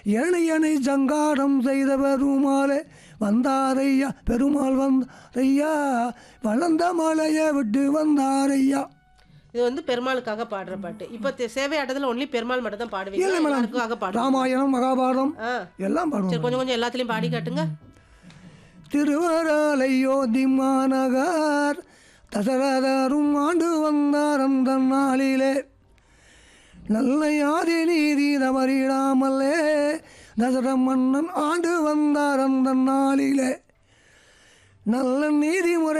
எனை எனை சங்காரம் செய்த பெருமாளே வந்தாரையா பெருமாள் வந்தாரையா வளர்ந்த மலையை விட்டு வந்தாரையா இது வந்து பெருமாளுக்காக பாடுற பாட்டு இப்போ தெ- சேவை ஆட்டத்தில் ஒன்லி பெருமாள் மட்டும் தான் பாடுவீங்க இல்லை மேடம் எல்லாருக்காக பாடுவோம் ராமாயணம் மகாபாரதம் ஆ எல்லாம் சரி பாடுவோம் கொஞ்சம் கொஞ்சம் எல்லாத்துலேயும் பாடி காட்டுங்க திருவராலையோதி மாநகர் தசரதரும் ஆண்டு வந்தார் அந்த நாளிலே நல்ல யாதி நீதி தவறிடாமலே தசர மன்னன் ஆண்டு வந்தார் அந்த நாளிலே நல்ல நீதிமுறை